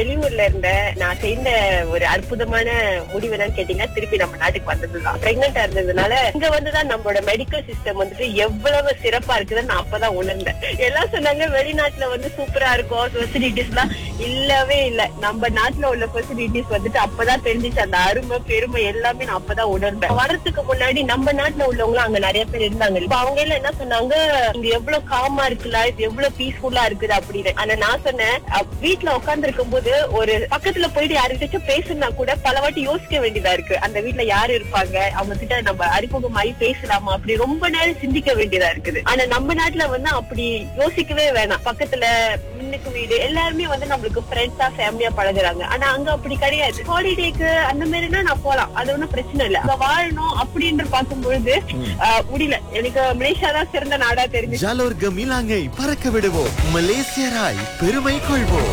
வெளியூர்ல இருந்தேன் நான் செய்த ஒரு அற்புதமான முடிவு என்னன்னு கேட்டீங்கன்னா திருப்பி நம்ம நாட்டுக்கு வந்ததுதான் பிரெக்னெண்டா இருந்ததுனால இங்க வந்துதான் நம்மளோட மெடிக்கல் சிஸ்டம் வந்துட்டு எவ்வளவு சிறப்பா இருக்குதுன்னு நான் அப்பதான் உணர்ந்தேன் எல்லாம் சொன்னாங்க வெளிநாட்டுல வந்து சூப்பரா இருக்கும் ஃபெசிலிட்டிஸ் எல்லாம் இல்லவே இல்ல நம்ம நாட்டுல உள்ள ஃபெசிலிட்டிஸ் வந்துட்டு அப்பதான் தெரிஞ்சுச்சு அந்த அருமை பெருமை எல்லாமே நான் அப்பதான் உணர்ந்தேன் வரதுக்கு முன்னாடி நம்ம நாட்டுல உள்ளவங்களும் அங்க நிறைய பேர் இருந்தாங்க இப்ப அவங்க எல்லாம் என்ன சொன்னாங்க இங்க எவ்வளவு காமா இருக்குல்ல இது எவ்வளவு பீஸ்ஃபுல்லா இருக்குது அப்படின்னு ஆனா நான் சொன்னேன் அஹ், வீட்ல உட்கார்ந்து இருக்கும்போது ஒரு பக்கத்துல போயிட்டு யாருக்கிட்டாச்சும் பேசுனா கூட பல வாட்டி யோசிக்க வேண்டியதா இருக்கு அந்த வீட்ல யாரு இருப்பாங்க அவங்க கிட்ட நம்ம அறிமுகமாயி பேசலாமா அப்படி ரொம்ப நேரம் சிந்திக்க வேண்டியதா இருக்குது ஆனா நம்ம நாட்டுல வந்து அப்படி யோசிக்கவே வேணாம் பக்கத்துல முன்னுக்கு வீடு எல்லாருமே வந்து நம்மளுக்கு ஃப்ரெண்ட்ஸா ஃபேமிலியா பழகுறாங்க ஆனா அங்க அப்படி கிடையாது ஹாலிடேக்கு அந்த மாதிரினா நான் போலாம் அது ஒண்ணும் பிரச்சனை இல்ல அங்க வாழணும் அப்படின்னு பார்க்கும்பொழுது ஆஹ், முடியல எனக்கு மலேசியா தான் சிறந்த நாடா தெரிஞ்சு ஜாலோர் கமிலாங்கை பறக்க விடுவோம் மலேசியராய் பெருமை கொள்வோம்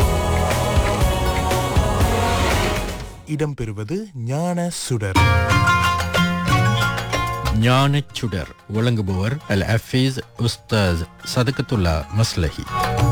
இடம்பெறுவது ஞான சுடர் ஞானச் சுடர் வழங்குபவர் அல் ஹஃபீஸ் உஸ்தாஸ் சதகத்துல்லா மஸ்லஹி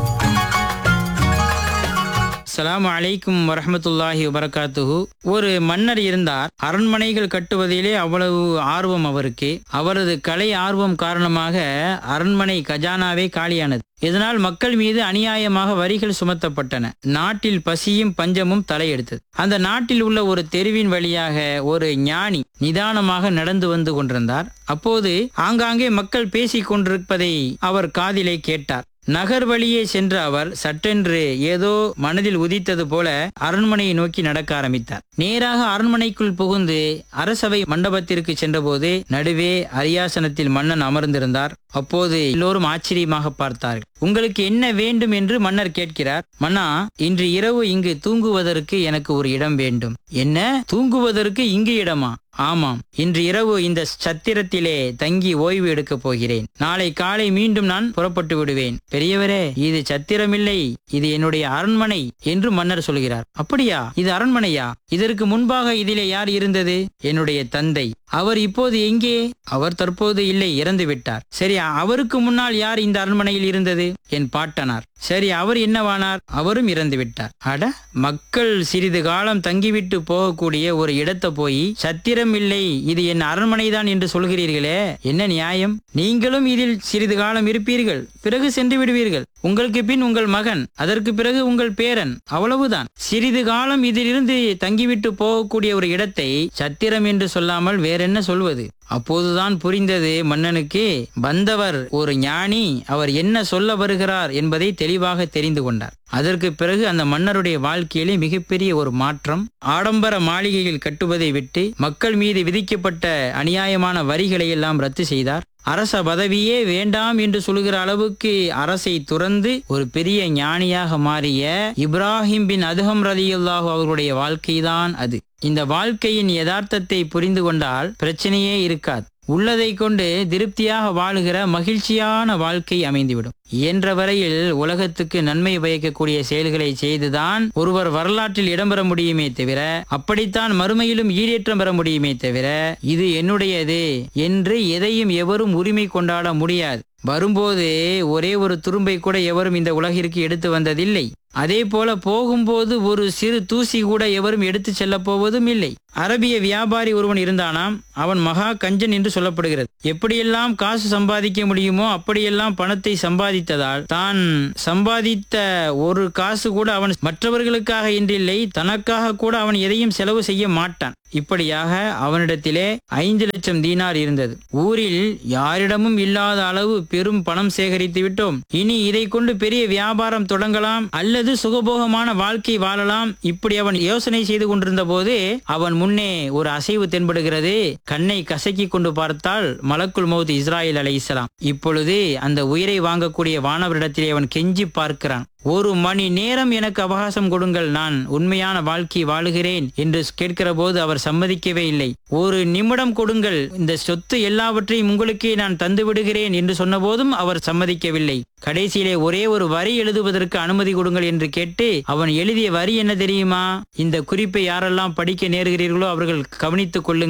அஸ்ஸலாமு அலைக்கும் வரஹ்மத்துல்லாஹி வபரகாத்துஹு ஒரு மன்னர் இருந்தார் அரண்மனைகள் கட்டுவதிலே அவ்வளவு ஆர்வம் அவருக்கு அவரது கலை ஆர்வம் காரணமாக அரண்மனை கஜானாவே காலியானது இதனால் மக்கள் மீது அநியாயமாக வரிகள் சுமத்தப்பட்டன நாட்டில் பசியும் பஞ்சமும் தலையெடுத்தது அந்த நாட்டில் உள்ள ஒரு தெருவின் வழியாக ஒரு ஞானி நிதானமாக நடந்து வந்து கொண்டிருந்தார் அப்போது ஆங்காங்கே மக்கள் பேசிக் கொண்டிருப்பதை அவர் காதிலே கேட்டார் நகர் வழியே சென்ற அவர் சட்டென்று ஏதோ மனதில் உதித்தது போல அரண்மனையை நோக்கி நடக்க ஆரம்பித்தார் நேராக அரண்மனைக்குள் புகுந்து அரசவை மண்டபத்திற்கு சென்றபோது நடுவே அரியாசனத்தில் மன்னன் அமர்ந்திருந்தார் அப்போது எல்லோரும் ஆச்சரியமாக பார்த்தார்கள் உங்களுக்கு என்ன வேண்டும் என்று மன்னர் கேட்கிறார் மன்னா இன்று இரவு இங்கு தூங்குவதற்கு எனக்கு ஒரு இடம் வேண்டும் என்ன தூங்குவதற்கு இங்கு இடமா ஆமாம் இன்று இரவு இந்த சத்திரத்திலே தங்கி ஓய்வு எடுக்கப் போகிறேன் நாளை காலை மீண்டும் நான் புறப்பட்டு விடுவேன் பெரியவரே இது சத்திரமில்லை இது என்னுடைய அரண்மனை என்று மன்னர் சொல்கிறார் அப்படியா இது அரண்மனையா இதற்கு முன்பாக இதிலே யார் இருந்தது என்னுடைய தந்தை அவர் இப்போது எங்கே அவர் தற்போது இல்லை இறந்து விட்டார் சரி அவருக்கு முன்னால் யார் இந்த அரண்மனையில் இருந்தது என் பாட்டனார் சரி அவர் என்னவானார் அவரும் இறந்து விட்டார் அட மக்கள் சிறிது காலம் தங்கிவிட்டு போகக்கூடிய ஒரு இடத்தை போய் சத்திரம் இல்லை இது என் அரண்மனைதான் என்று சொல்கிறீர்களே என்ன நியாயம் நீங்களும் இதில் சிறிது காலம் இருப்பீர்கள் பிறகு சென்று விடுவீர்கள் உங்களுக்கு பின் உங்கள் மகன் அதற்கு பிறகு உங்கள் பேரன் அவ்வளவுதான் சிறிது காலம் இதிலிருந்து தங்கிவிட்டு போகக்கூடிய ஒரு இடத்தை சத்திரம் என்று சொல்லாமல் வேறென்ன சொல்வது அப்போதுதான் புரிந்தது மன்னனுக்கு வந்தவர் ஒரு ஞானி அவர் என்ன சொல்ல வருகிறார் என்பதை தெளிவாக தெரிந்து கொண்டார் அதற்கு பிறகு அந்த மன்னருடைய வாழ்க்கையிலே மிகப்பெரிய ஒரு மாற்றம் ஆடம்பர மாளிகைகள் கட்டுவதை விட்டு மக்கள் மீது விதிக்கப்பட்ட அநியாயமான வரிகளை எல்லாம் ரத்து செய்தார் அரச பதவியே வேண்டாம் என்று சொல்கிற அளவுக்கு அரசை துறந்து ஒரு பெரிய ஞானியாக மாறிய இப்ராஹிம் பின் அதுகம் ரலியுல்லாஹு அவர்களுடைய வாழ்க்கைதான் அது இந்த வாழ்க்கையின் யதார்த்தத்தை புரிந்து கொண்டால் பிரச்சனையே இருக்காது உள்ளதை கொண்டு திருப்தியாக வாழுகிற மகிழ்ச்சியான வாழ்க்கை அமைந்துவிடும் இயன்ற வரையில் உலகத்துக்கு நன்மை பயக்கக்கூடிய செயல்களை செய்துதான் ஒருவர் வரலாற்றில் இடம்பெற முடியுமே தவிர அப்படித்தான் மறுமையிலும் ஈடேற்றம் பெற முடியுமே தவிர இது என்னுடையது என்று எதையும் எவரும் உரிமை கொண்டாட முடியாது வரும்போது ஒரே ஒரு துரும்பை கூட எவரும் இந்த உலகிற்கு எடுத்து வந்ததில்லை அதே போல போகும்போது ஒரு சிறு தூசி கூட எவரும் எடுத்து செல்ல போவதும் இல்லை அரபிய வியாபாரி ஒருவன் இருந்தானாம் அவன் மகா கஞ்சன் என்று சொல்லப்படுகிறது எப்படியெல்லாம் காசு சம்பாதிக்க முடியுமோ அப்படியெல்லாம் பணத்தை சம்பாதித்ததால் தான் சம்பாதித்த ஒரு காசு கூட அவன் மற்றவர்களுக்காக என்றில்லை தனக்காக கூட அவன் எதையும் செலவு செய்ய மாட்டான் இப்படியாக அவனிடத்திலே ஐந்து லட்சம் தீனார் இருந்தது ஊரில் யாரிடமும் இல்லாத அளவு பெரும் பணம் சேகரித்து விட்டோம் இனி இதை கொண்டு பெரிய வியாபாரம் தொடங்கலாம் அல்லது சுகபோகமான வாழ்க்கை வாழலாம் இப்படி அவன் யோசனை செய்து கொண்டிருந்த போது அவன் முன்னே ஒரு அசைவு தென்படுகிறது கண்ணை கசக்கி கொண்டு பார்த்தால் மலக்குல் மௌத் இஸ்ராயல் அலை இப்பொழுது அந்த உயிரை வாங்கக்கூடிய வானவரிடத்திலே அவன் கெஞ்சி பார்க்கிறான் ஒரு மணி நேரம் எனக்கு அவகாசம் கொடுங்கள் நான் உண்மையான வாழ்க்கை வாழுகிறேன் என்று கேட்கிற போது அவர் சம்மதிக்கவே இல்லை ஒரு நிமிடம் கொடுங்கள் இந்த சொத்து எல்லாவற்றையும் உங்களுக்கே நான் தந்து விடுகிறேன் என்று சொன்னபோதும் அவர் சம்மதிக்கவில்லை கடைசியிலே ஒரே ஒரு வரி எழுதுவதற்கு அனுமதி கொடுங்கள் என்று கேட்டு அவன் எழுதிய வரி என்ன தெரியுமா இந்த குறிப்பை யாரெல்லாம் படிக்க நேருகிறீர்களோ அவர்கள் கவனித்துக் கொள்ளுங்கள்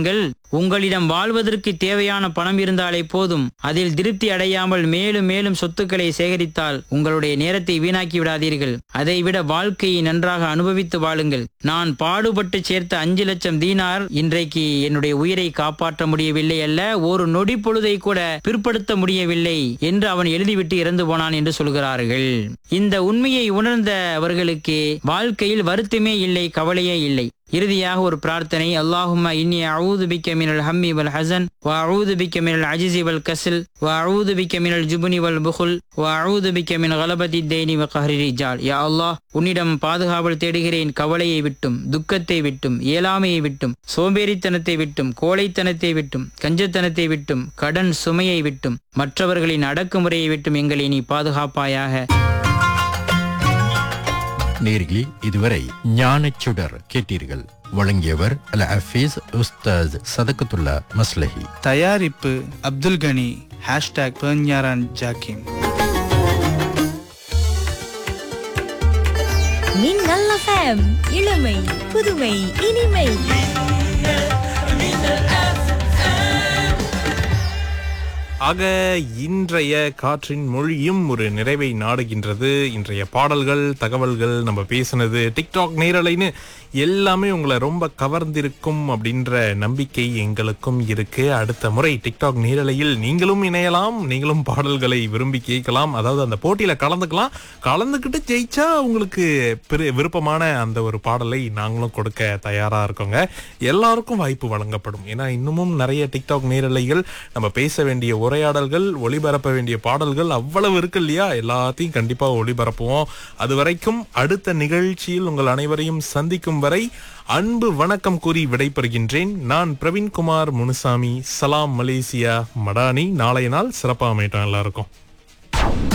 உங்களிடம் வாழ்வதற்கு தேவையான பணம் இருந்தாலே போதும் அதில் திருப்தி அடையாமல் மேலும் மேலும் சொத்துக்களை சேகரித்தால் உங்களுடைய நேரத்தை வீணாக்கி விடாதீர்கள் அதைவிட வாழ்க்கையை நன்றாக அனுபவித்து வாழுங்கள் நான் பாடுபட்டு சேர்த்த அஞ்சு லட்சம் தீனார் இன்றைக்கு என்னுடைய உயிரை காப்பாற்ற முடியவில்லை அல்ல ஒரு நொடி பொழுதை கூட பிற்படுத்த முடியவில்லை என்று அவன் எழுதிவிட்டு இறந்து போனான் என்று சொல்கிறார்கள் இந்த உண்மையை உணர்ந்தவர்களுக்கு வாழ்க்கையில் வருத்தமே இல்லை கவலையே இல்லை இறுதியாக ஒரு பிரார்த்தனை அல்லாஹும்ம இன்னி அவுது பிக்க மினல் ஹம்மி வல் ஹசன் வ அவுது பிக்க மினல் அஜிசி வல் கசில் வ அவுது பிக்க மினல் ஜுபுனி வல் புகுல் வ அவுது பிக்க மின் கலபதி தேனி வ கஹரி ரிஜால் யா அல்லாஹ் உன்னிடம் பாதுகாவல் தேடுகிறேன் கவலையை விட்டும் துக்கத்தை விட்டும் இயலாமையை விட்டும் சோம்பேறித்தனத்தை விட்டும் கோழைத்தனத்தை விட்டும் கஞ்சத்தனத்தை விட்டும் கடன் சுமையை விட்டும் மற்றவர்களின் அடக்குமுறையை விட்டும் எங்களை நீ பாதுகாப்பாயாக நேர்களே இதுவரை ஞானச்சுடர் கேட்டீர்கள் வழங்கியவர் அல் ஹஃபீஸ் உஸ்தாஸ் சதகத்துல்லா மஸ்லஹி தயாரிப்பு அப்துல் கனி ஹேஷ்டாக் பெர்ஞாரான் ஜாக்கிம் மின்னல் எஃப்எம் இளமை புதுமை இனிமை ஆக இன்றைய காற்றின் மொழியும் ஒரு நிறைவை நாடுகின்றது இன்றைய பாடல்கள் தகவல்கள் நம்ம பேசுனது டிக்டாக் நேரலைன்னு எல்லாமே உங்களை ரொம்ப கவர்ந்திருக்கும் அப்படின்ற நம்பிக்கை எங்களுக்கும் இருக்கு அடுத்த முறை டிக்டாக் நேரலையில் நீங்களும் இணையலாம் நீங்களும் பாடல்களை விரும்பி கேட்கலாம் அதாவது அந்த போட்டியில கலந்துக்கலாம் கலந்துக்கிட்டு ஜெயிச்சா உங்களுக்கு பெரு விருப்பமான அந்த ஒரு பாடலை நாங்களும் கொடுக்க தயாரா இருக்கோங்க எல்லாருக்கும் வாய்ப்பு வழங்கப்படும் ஏன்னா இன்னமும் நிறைய டிக்டாக் நேரலைகள் நம்ம பேச வேண்டிய உரையாடல்கள் ஒளிபரப்ப வேண்டிய பாடல்கள் அவ்வளவு இருக்கு இல்லையா எல்லாத்தையும் கண்டிப்பா ஒளிபரப்புவோம் அது வரைக்கும் அடுத்த நிகழ்ச்சியில் உங்கள் அனைவரையும் சந்திக்கும் வரை அன்பு வணக்கம் கூறி விடைபெறுகின்றேன் நான் பிரவீன்குமார் முனுசாமி சலாம் மலேசியா மடானி நாளைய நாள் சிறப்பாக அமையட்டும் எல்லாருக்கும்